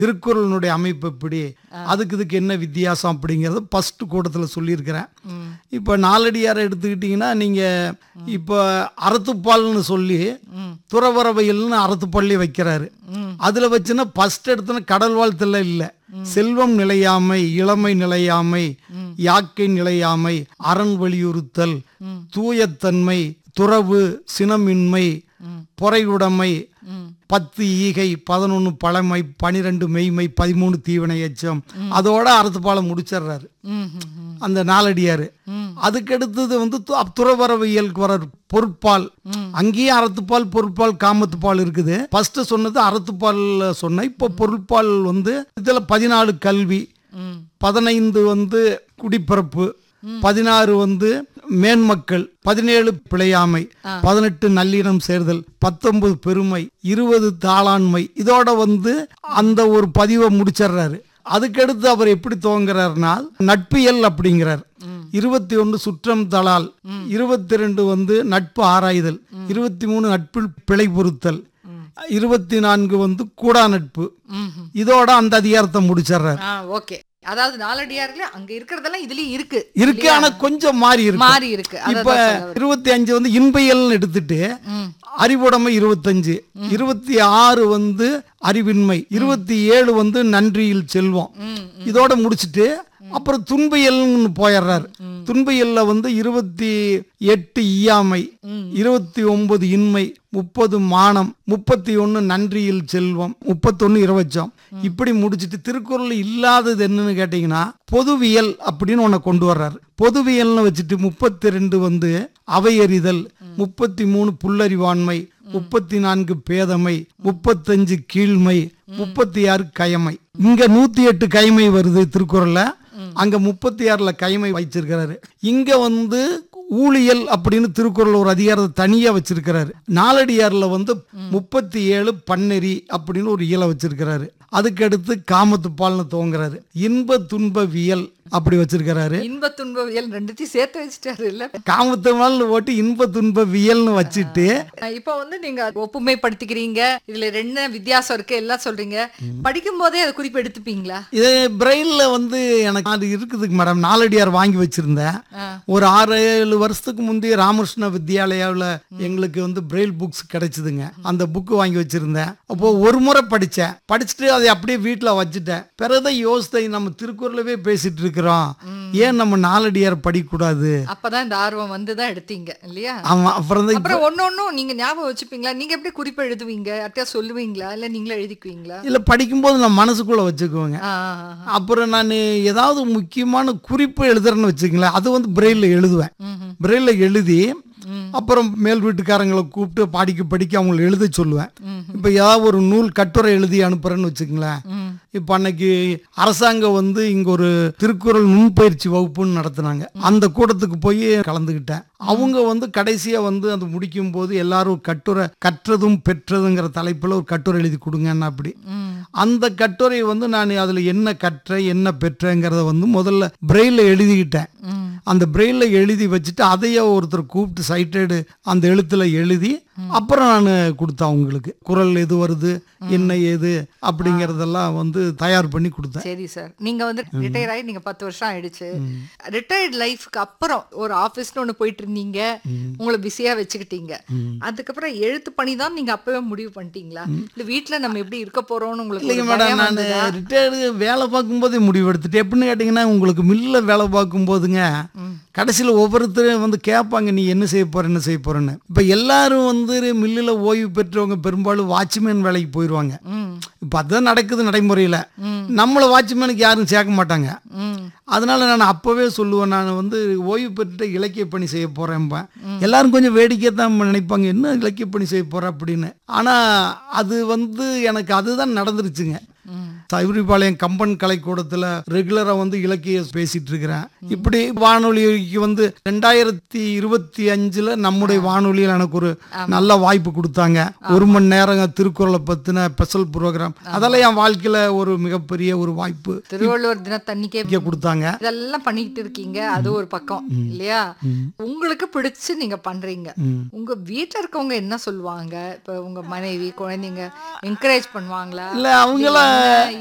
திருக்குறளினுடைய அமைப்பு எப்படி அதுக்கு இதுக்கு என்ன வித்தியாசம் அப்படிங்கிறது ஃபர்ஸ்ட் கூட்டத்தில் சொல்லியிருக்கிறேன் இப்போ நாலடியாரை எடுத்துக்கிட்டிங்கன்னா நீங்கள் இப்போ அறத்துப்பால்னு சொல்லி துறவரவையல்னு அறத்துப்பள்ளி வைக்கிறாரு அதில் வச்சுன்னா ஃபர்ஸ்ட் எடுத்தோன்னா கடல் வாழ்த்துல இல்லை செல்வம் நிலையாமை இளமை நிலையாமை யாக்கை நிலையாமை அரண் வலியுறுத்தல் தூயத்தன்மை துறவு சினமின்மை பொறையுடைமை பத்து ஈகை பதினொன்று பழமை பனிரெண்டு மெய்மை பதிமூணு தீவினை எச்சம் அதோட அறுத்துப்பாலை முடிச்சிடுறாரு அந்த நாலடியாரு அதுக்கடுத்தது வந்து து- துறவரவியலுக்கு வர பொருட்பால் அங்கேயும் அறத்துப்பால் பொருட்பால் காமத்துப்பால் இருக்குது ஃபர்ஸ்ட் சொன்னது அறத்துப்பால் சொன்னேன் இப்போ பொருட்பால் வந்து இதில் பதினாலு கல்வி பதினைந்து வந்து குடிப்பிறப்பு பதினாறு வந்து மேன்மக்கள் பதினேழு பிழையாமை பதினெட்டு நல்லினம் சேர்தல் பத்தொன்பது பெருமை இருபது தாளாண்மை இதோட வந்து அந்த ஒரு பதிவை முடிச்சிடுறாரு அதுக்கடுத்து அவர் எப்படி துவங்குறாருனா நட்பியல் அப்படிங்கிறார் இருபத்தி ஒன்று சுற்றம் தலால் இருபத்தி ரெண்டு வந்து நட்பு ஆராய்தல் இருபத்தி மூணு நட்பில் பிழை பொருத்தல் இருபத்தி நான்கு வந்து கூடா நட்பு இதோட அந்த அதிகாரத்தை முடிச்சிடுறாரு ஆ ஓகே அதாவது நாலடியார்ல அங்க இருக்கிறதெல்லாம் இதுலயும் இருக்கு இருக்கு ஆனா கொஞ்சம் மாறி இருக்கு மாறி இருக்கு இப்ப அதான் சொல்ல வரேன். இருபத்தி அஞ்சு வந்து இன்பையல்னு எடுத்துட்டு அறிவுடைமை இருபத்தஞ்சு இருபத்தி ஆறு வந்து அறிவின்மை இருபத்தி ஏழு வந்து நன்றியில் செல்வம் இதோட முடிச்சிட்டு அப்புறம் துன்பியல்னு போயிடுறாரு துன்பியல்ல வந்து இருபத்தி எட்டு இயாமை இருபத்தி ஒன்பது இன்மை முப்பது மானம் முப்பத்தி ஒன்று நன்றியில் செல்வம் முப்பத்தொன்னு இருவச்சம் இப்படி முடிச்சிட்டு திருக்குறள் இல்லாதது என்னன்னு கேட்டிங்கன்னா பொதுவியல் அப்படின்னு ஒன்றை கொண்டு வர்றாரு பொதுவியல்னு வச்சுட்டு முப்பத்தி ரெண்டு வந்து அவையறிதல் முப்பத்தி மூணு புல்லறிவாண்மை முப்பத்தி நான்கு பேதமை முப்பத்தஞ்சு கீழ்மை முப்பத்தி ஆறு கயமை இங்க நூத்தி எட்டு கைமை வருது திருக்குறள்ல அங்க முப்பத்தி ஆறுல கைமை வச்சிருக்கிறாரு இங்க வந்து ஊழியல் அப்படின்னு திருக்குறள் ஒரு அதிகாரத்தை தனியா வச்சிருக்கிறாரு நாலடியார்ல வந்து முப்பத்தி ஏழு பன்னெறி அப்படின்னு ஒரு இயலை வச்சிருக்கிறாரு அதுக்கடுத்து காமத்துப்பால்னு துவங்குறாரு இன்ப துன்பவியல் அப்படி வச்சிருக்கிறாரு இன்ப துன்பவியல் ரெண்டுத்தையும் சேர்த்து வச்சுட்டாரு இல்ல காமத்துப்பால் ஓட்டி இன்ப துன்பவியல்னு வச்சுட்டு இப்போ வந்து நீங்க ஒப்புமைப்படுத்திக்கிறீங்க இதுல ரெண்டு வித்தியாசம் இருக்கு எல்லாம் சொல்றீங்க படிக்கும் போதே அதை குறிப்பு எடுத்துப்பீங்களா இது பிரெயில்ல வந்து எனக்கு அது இருக்குதுங்க மேடம் நாலடியார் வாங்கி வச்சிருந்தேன் ஆ. ஒரு ஆறு ஏழு வருஷத்துக்கு முந்தைய ராமகிருஷ்ண வித்யாலயாவில் எங்களுக்கு வந்து பிரெயில் புக்ஸ் கிடைச்சிதுங்க அந்த புக்கு வாங்கி வச்சிருந்தேன் அப்போ ஒரு முறை படித்தேன் படிச்சுட்டு அதை அப்படியே வீட்டில் வச்சுட்டேன் பிறகுதான் யோசித்தை நம்ம திருக்குறளவே பேசிட்டு இருக்கிறோம் ஏன் நம்ம நாலடியார் படிக்கக்கூடாது அப்பதான் இந்த ஆர்வம் வந்து தான் எடுத்தீங்க இல்லையா ஆமாம் அப்புறம் தான் அப்புறம் ஒன்னொன்னும் நீங்க ஞாபகம் வச்சுப்பீங்களா நீங்க எப்படி குறிப்பு எழுதுவீங்க யார்கிட்டயா சொல்லுவீங்களா இல்ல நீங்களே எழுதிக்குவீங்களா இல்லை படிக்கும்போது நான் மனசுக்குள்ளே வச்சுக்குவேங்க ஆ, ஆ, ஆ. அப்புறம் நான் ஏதாவது முக்கியமான குறிப்பு எழுதுறேன்னு வச்சுங்களேன் அது வந்து பிரெயிலில் எழுதுவேன் பிரெயிலில் எழுதி அப்புறம் மேல் வீட்டுக்காரங்களை கூப்பிட்டு படிக்க படிக்க அவங்களை எழுத சொல்லுவேன் இப்போ ஏதாவது ஒரு நூல் கட்டுரை எழுதி அனுப்புறேன்னு வச்சுங்களேன் இப்போ அன்னைக்கு அரசாங்கம் வந்து இங்க ஒரு திருக்குறள் நுண்பயிற்சி வகுப்புன்னு நடத்துனாங்க அந்த கூட்டத்துக்கு போய் கலந்துக்கிட்டேன் அவங்க வந்து கடைசியா வந்து அது முடிக்கும் போது எல்லாரும் ஒரு கட்டுரை கற்றதும் பெற்றதுங்கிற தலைப்புல ஒரு கட்டுரை எழுதி கொடுங்கன்னு அப்படி அந்த கட்டுரை வந்து நான் அதுல என்ன கற்ற என்ன பெற்றேங்கிறத வந்து முதல்ல பிரெயில எழுதிக்கிட்டேன் அந்த பிரெயில எழுதி வச்சுட்டு அதையே ஒருத்தர் கூப்பிட்டு சைட்டடு அந்த எழுத்துல எழுதி அப்புறம் நான் கொடுத்தேன் அவங்களுக்கு குரல் எது வருது என்ன ஏது அப்படிங்கறதெல்லாம் வந்து தயார் பண்ணி கொடுத்தேன் சரி சார் நீங்க வந்து ரிட்டையர் ஆகி நீங்க பத்து வருஷம் ஆயிடுச்சு ரிட்டையர்ட் லைஃப்க்கு அப்புறம் ஒரு ஆபீஸ்னு ஒண்ணு போயிட்டு இருந்தீங்க உங்களை பிஸியா வச்சுக்கிட்டீங்க அதுக்கப்புறம் எழுத்து பணி தான் நீங்க அப்பவே முடிவு பண்ணிட்டீங்களா இல்ல வீட்ல நம்ம எப்படி இருக்க போறோம்னு உங்களுக்கு இல்லைங்க ஒரு மேடம் பயம் நான் வந்ததா? ரிட்டையர்டு வேலை பார்க்கும்போதே முடிவு எடுத்துட்டேன் எப்படின்னு கேட்டிங்கன்னா உங்களுக்கு மில்லில் வேலை பார்க்கும்போதுங்க கடைசியில் ஒவ்வொருத்தரும் வந்து கேட்பாங்க நீ என்ன செய்ய போற என்ன செய்ய போறேன்னு இப்போ எல்லாரும் வந்து மில்லில் ஓய்வு பெற்றவங்க பெரும்பாலும் வாட்ச்மேன் வேலைக்கு போயிடுவாங்க ம், இப்போ அதுதான் நடக்குது நடைமுறையில் நம்மளை வாட்ச்மேனுக்கு யாரும் சேர்க்க மாட்டாங்க ம், அதனால நான் அப்போவே சொல்லுவேன் நான் வந்து ஓய்வு பெற்ற இலக்கிய பணி செய்ய போகிறேன்பேன் எல்லாரும் கொஞ்சம் வேடிக்கை தான் நினைப்பாங்க என்ன இலக்கிய பணி செய்ய போகிற அப்படின்னு ஆனால் அது வந்து எனக்கு அதுதான் நடந்துருச்சுங்க ம். சைவரிபாளையம் கம்பன் கலைக்கூடத்தில் ரெகுலராக வந்து இலக்கிய பேசிட்டு இருக்கிறேன் இப்படி வானொலிக்கு வந்து ரெண்டாயிரத்தி இருபத்தி அஞ்சில் நம்முடைய வானொலியில் எனக்கு ஒரு நல்ல வாய்ப்பு கொடுத்தாங்க ஒரு மணி நேரம் திருக்குறளை பற்றின ஸ்பெஷல் ப்ரோக்ராம் அதெல்லாம் என் வாழ்க்கையில் ஒரு மிகப்பெரிய ஒரு வாய்ப்பு திருவள்ளுவர் தினத்தன்னிக்கே இங்கே கொடுத்தாங்க இதெல்லாம் பண்ணிட்டு இருக்கீங்க அது ஒரு பக்கம் இல்லையா உங்களுக்கு பிடிச்சு நீங்க பண்றீங்க உங்க வீட்ல இருக்கவங்க என்ன சொல்லுவாங்க இப்ப உங்க மனைவி குழந்தைங்க என்கரேஜ் பண்ணுவாங்களா இல்லை அவங்களாம் என்ன,